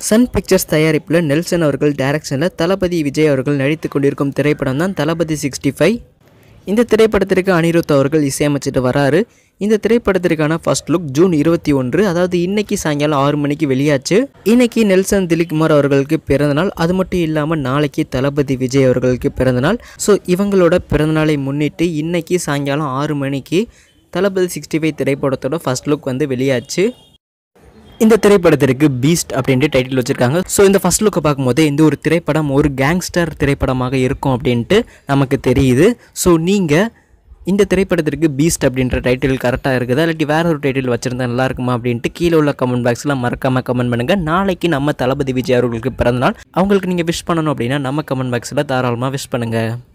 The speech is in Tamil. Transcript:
சன் பிக்சர்ஸ் தயாரிப்பில் நெல்சன் அவர்கள் டைரக்ஷனில் தளபதி விஜய் அவர்கள் நடித்து கொண்டிருக்கும் திரைப்படம் தான் தளபதி சிக்ஸ்டி ஃபைவ் இந்த திரைப்படத்திற்கு அனிருத் அவர்கள் இசையமைச்சிட்டு வராரு இந்த திரைப்படத்திற்கான ஃபர்ஸ்ட் லுக் ஜூன் இருபத்தி ஒன்று அதாவது இன்னைக்கு சாயங்காலம் ஆறு மணிக்கு வெளியாச்சு இன்னைக்கு நெல்சன் திலீப்குமார் அவர்களுக்கு பிறந்தநாள் அது மட்டும் இல்லாமல் நாளைக்கு தளபதி விஜய் அவர்களுக்கு பிறந்தநாள் ஸோ இவங்களோட பிறந்தநாளை முன்னிட்டு இன்னைக்கு சாயங்காலம் ஆறு மணிக்கு தளபதி சிக்ஸ்டி ஃபைவ் திரைப்படத்தோட ஃபர்ஸ்ட் லுக் வந்து வெளியாச்சு இந்த திரைப்படத்திற்கு பீஸ்ட் அப்படின்ட்டு டைட்டில் வச்சுருக்காங்க ஸோ இந்த ஃபர்ஸ்ட் லுக்கை பார்க்கும்போது இந்த ஒரு திரைப்படம் ஒரு கேங்ஸ்டர் திரைப்படமாக இருக்கும் அப்படின்ட்டு நமக்கு தெரியுது ஸோ நீங்கள் இந்த திரைப்படத்திற்கு பீஸ்ட் அப்படின்ற டைட்டில் கரெக்டாக இருக்குதா இல்லாட்டி வேற ஒரு டைட்டில் வச்சுருந்தா நல்லா இருக்குமா அப்படின்ட்டு கீழே உள்ள கமெண்ட் பாக்ஸில் மறக்காமல் கமெண்ட் பண்ணுங்கள் நாளைக்கு நம்ம தளபதி விஜய் அவர்களுக்கு பிறந்தநாள் அவங்களுக்கு நீங்கள் விஷ் பண்ணணும் அப்படின்னா நம்ம கமெண்ட் பாக்ஸில் தாராளமாக விஷ் பண்ணுங்கள்